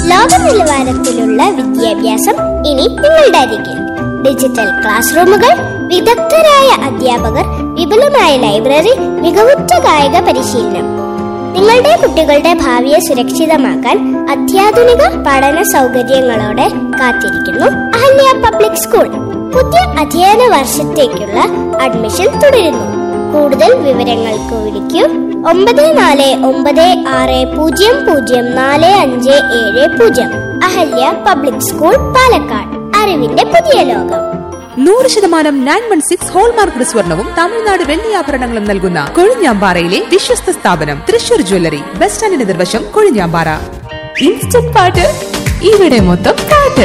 ലോക നിലവാരത്തിലുള്ള വിദ്യാഭ്യാസം ഇനി നിങ്ങളുടെ അരികിൽ ഡിജിറ്റൽ ക്ലാസ് റൂമുകൾ വിദഗ്ധരായ അധ്യാപകർ വിപുലമായ ലൈബ്രറി മികവുറ്റ കായിക പരിശീലനം നിങ്ങളുടെ കുട്ടികളുടെ ഭാവിയെ സുരക്ഷിതമാക്കാൻ അത്യാധുനിക പഠന സൗകര്യങ്ങളോടെ കാത്തിരിക്കുന്നു അഹല്യ പബ്ലിക് സ്കൂൾ പുതിയ അധ്യയന വർഷത്തേക്കുള്ള അഡ്മിഷൻ തുടരുന്നു കൂടുതൽ വിവരങ്ങൾക്ക് വിളിക്കൂ ഒമ്പത് നാല് ഒമ്പത് ആറ് പൂജ്യം പൂജ്യം നാല് അഞ്ച് ഏഴ് പൂജ്യം അഹല്യ പബ്ലിക് സ്കൂൾ പാലക്കാട് അറിവിന്റെ പുതിയ ലോകം നൂറ് ശതമാനം നയൻ വൺ സിക്സ് ഹോൾമാർക്ക് സ്വർണവും തമിഴ്നാട് വെള്ളിയാഭരണങ്ങളും നൽകുന്ന കൊഴിഞ്ഞാമ്പാറയിലെ വിശ്വസ്ത സ്ഥാപനം തൃശൂർ ജ്വല്ലറി ബസ് സ്റ്റാൻഡിന് എതിർവശം കൊഴിഞ്ഞാമ്പാറ ഇൻസ്റ്റന്റ് പാട്ട് ഇവിടെ മൊത്തം പാട്ട്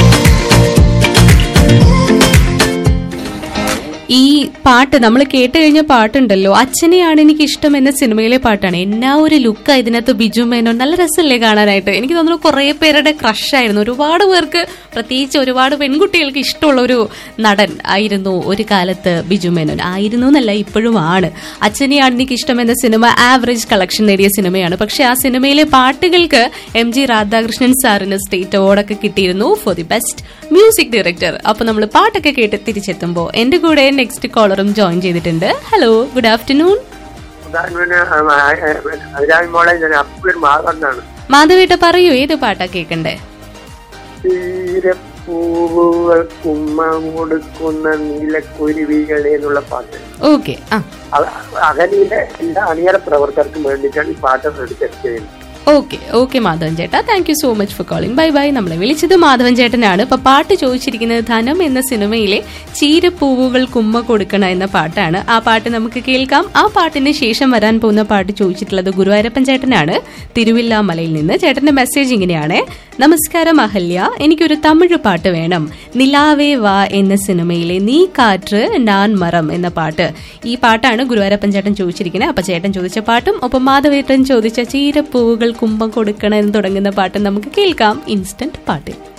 ഈ പാട്ട് നമ്മൾ കേട്ട് കഴിഞ്ഞ പാട്ടുണ്ടല്ലോ അച്ഛനെയാണ് എനിക്ക് ഇഷ്ടം എന്ന സിനിമയിലെ പാട്ടാണ് എന്നാ ഒരു ലുക്കാ ഇതിനകത്ത് ബിജു മേനോൻ നല്ല രസമല്ലേ കാണാനായിട്ട് എനിക്ക് തോന്നുന്നു കുറെ പേരുടെ ക്രഷായിരുന്നു ഒരുപാട് പേർക്ക് പ്രത്യേകിച്ച് ഒരുപാട് പെൺകുട്ടികൾക്ക് ഇഷ്ടമുള്ള ഒരു നടൻ ആയിരുന്നു ഒരു കാലത്ത് ബിജു മേനോൻ ആയിരുന്നു എന്നല്ല ഇപ്പോഴും ആണ് അച്ഛനെയാണ് എനിക്ക് ഇഷ്ടം എന്ന സിനിമ ആവറേജ് കളക്ഷൻ നേടിയ സിനിമയാണ് പക്ഷെ ആ സിനിമയിലെ പാട്ടുകൾക്ക് എം ജി രാധാകൃഷ്ണൻ സാറിന് സ്റ്റേറ്റ് അവാർഡൊക്കെ കിട്ടിയിരുന്നു for the best music director അപ്പൊ നമ്മൾ പാട്ടൊക്കെ കേട്ട് തിരിച്ചെത്തുമ്പോൾ എന്റെ കൂടെ നെക്സ്റ്റ് കോളറും ജോയിൻ ചെയ്തിട്ടുണ്ട് ഹലോ ഗുഡ് ആഫ്റ്റർനൂൺ അതിരാവി മോളെ ഞാൻ അപ്പൂർ മാറുന്നാണ് മാധവേട്ട പറയൂ ഏത് പാട്ടാ കേൾക്കണ്ടേ തീരപ്പൂവുകൾ കുമ്മ കൊടുക്കുന്ന നീലക്കുരുവികളെ എന്നുള്ള പാട്ട് ഓക്കെ ആ അ- അകലിയിലെ എല്ലാ അണിയറ പ്രവർത്തകർക്കും വേണ്ടിയിട്ടാണ് ഈ പാട്ട് എടുത്ത് ചെയ്യുന്നത് ഓക്കെ ഓക്കെ മാധവൻ ചേട്ടാ thank you so much for calling bye bye നമ്മളെ വിളിച്ചത് മാധവൻ ചേട്ടനാണ് ഇപ്പൊ പാട്ട് ചോദിച്ചിരിക്കുന്നത് ധനം എന്ന സിനിമയിലെ ചീരപ്പൂവുകൾ കുമ്മ കൊടുക്കണ എന്ന പാട്ടാണ് ആ പാട്ട് നമുക്ക് കേൾക്കാം ആ പാട്ടിന് ശേഷം വരാൻ പോകുന്ന പാട്ട് ചോദിച്ചിട്ടുള്ളത് ഗുരുവായൂരപ്പൻ ചേട്ടനാണ് തിരുവില്ലാമലയിൽ നിന്ന് ചേട്ടന്റെ മെസ്സേജ് ഇങ്ങനെയാണ് നമസ്കാരം അഹല്യ എനിക്കൊരു തമിഴ് പാട്ട് വേണം നിലാവേ വാ എന്ന സിനിമയിലെ നീ കാറ്റ് നാൻ മരം എന്ന പാട്ട് ഈ പാട്ടാണ് ഗുരുവായൂരപ്പൻ ചേട്ടൻ ചോദിച്ചിരിക്കുന്നത് അപ്പൊ ചേട്ടൻ ചോദിച്ച പാട്ടും ഒപ്പം മാധവേട്ടൻ ചോദിച്ച ചീരപ്പൂവുകൾ കുംഭം കൊടുക്കണം എന്ന് തുടങ്ങുന്ന പാട്ടും നമുക്ക് കേൾക്കാം ഇൻസ്റ്റന്റ് പാട്ട്